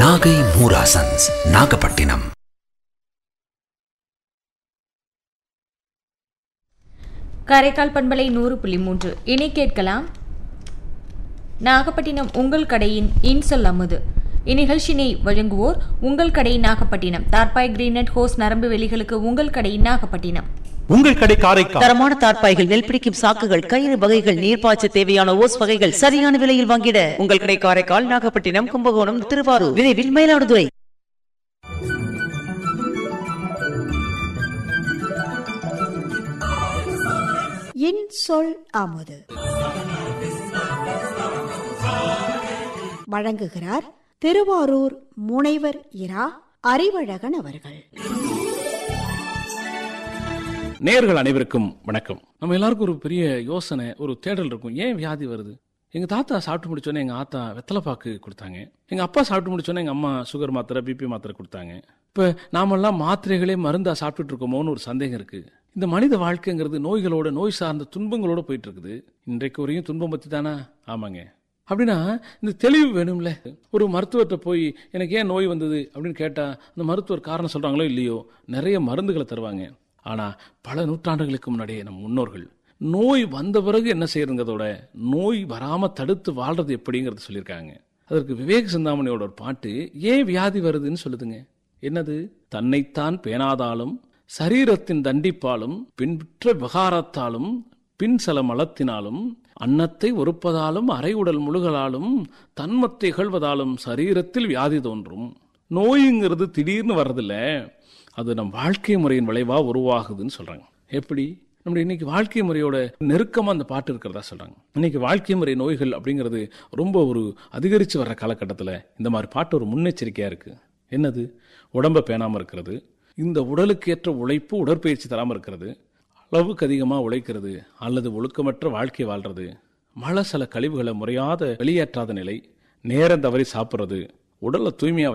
நாகை மூராசன்ஸ் நாகப்பட்டினம் காரைக்கால் பண்பலை நூறு புள்ளி மூன்று இனி கேட்கலாம் நாகப்பட்டினம் உங்கள் கடையின் இன்சொல் அமுது இந்நிகழ்ச்சினை வழங்குவோர் உங்கள் கடை நாகப்பட்டினம் தார்பாய் கிரீனட் ஹோஸ் நரம்பு வெளிகளுக்கு உங்கள் கடை நாகப்பட்டினம் உங்கள் கடை காரைக்கால் தரமான தார்ப்பாய்கள் நெல் பிடிக்கும் சாக்குகள் கயிறு வகைகள் நீர்ப்பாய்ச்ச தேவையான ஓஸ் வகைகள் சரியான விலையில் வாங்கிட உங்கள் கடை காரைக்கால் நாகப்பட்டினம் கும்பகோணம் திருவாரூர் விரைவில் மயிலாடுதுறை என் சொல் அமுது வழங்குகிறார் திருவாரூர் முனைவர் இரா அறிவழகன் அவர்கள் நேர்கள் அனைவருக்கும் வணக்கம் நம்ம எல்லாருக்கும் ஒரு பெரிய யோசனை ஒரு தேடல் இருக்கும் ஏன் வியாதி வருது எங்க தாத்தா சாப்பிட்டு முடிச்சோன்னே எங்க ஆத்தா வெத்தலை பாக்கு கொடுத்தாங்க எங்க அப்பா சாப்பிட்டு முடிச்சோன்னே எங்க அம்மா சுகர் மாத்திரை பிபி மாத்திரை கொடுத்தாங்க இப்ப நாமெல்லாம் மாத்திரைகளே மருந்தா சாப்பிட்டுட்டு இருக்கோமோன்னு ஒரு சந்தேகம் இருக்கு இந்த மனித வாழ்க்கைங்கிறது நோய்களோட நோய் சார்ந்த துன்பங்களோட போயிட்டு இருக்குது இன்றைக்கு வரையும் துன்பம் பத்தி தானா ஆமாங்க அப்படின்னா இந்த தெளிவு வேணும்ல ஒரு மருத்துவர்கிட்ட போய் எனக்கு ஏன் நோய் வந்தது அப்படின்னு கேட்டா அந்த மருத்துவர் காரணம் சொல்றாங்களோ இல்லையோ நிறைய மருந்துகளை தருவாங்க ஆனா பல நூற்றாண்டுகளுக்கு முன்னாடியே நம் முன்னோர்கள் நோய் வந்த பிறகு என்ன செய்யறதுங்கிறதோட நோய் வராம தடுத்து வாழ்றது எப்படிங்கிறத சொல்லியிருக்காங்க அதற்கு விவேக சிந்தாமணியோட ஒரு பாட்டு ஏன் வியாதி வருதுன்னு சொல்லுதுங்க என்னது தன்னைத்தான் பேணாதாலும் சரீரத்தின் தண்டிப்பாலும் பின்பற்ற விகாரத்தாலும் பின் சில மலத்தினாலும் அன்னத்தை ஒருப்பதாலும் அரை உடல் முழுகலாலும் தன்மத்தை இகழ்வதாலும் சரீரத்தில் வியாதி தோன்றும் நோய்ங்கிறது திடீர்னு வர்றதில்ல அது நம் வாழ்க்கை முறையின் விளைவா உருவாகுதுன்னு சொல்றாங்க எப்படி நம்முடைய இன்னைக்கு வாழ்க்கை முறையோட நெருக்கமா அந்த பாட்டு இருக்கிறதா சொல்றாங்க இன்னைக்கு வாழ்க்கை முறை நோய்கள் அப்படிங்கிறது ரொம்ப ஒரு அதிகரிச்சு வர்ற காலகட்டத்தில் இந்த மாதிரி பாட்டு ஒரு முன்னெச்சரிக்கையா இருக்கு என்னது உடம்ப பேணாம இருக்கிறது இந்த உடலுக்கு ஏற்ற உழைப்பு உடற்பயிற்சி தராம இருக்கிறது அளவுக்கு அதிகமாக உழைக்கிறது அல்லது ஒழுக்கமற்ற வாழ்க்கை வாழ்றது மழை சில கழிவுகளை முறையாத வெளியேற்றாத நிலை நேரம் தவறி சாப்பிட்றது உடலை தூய்மையா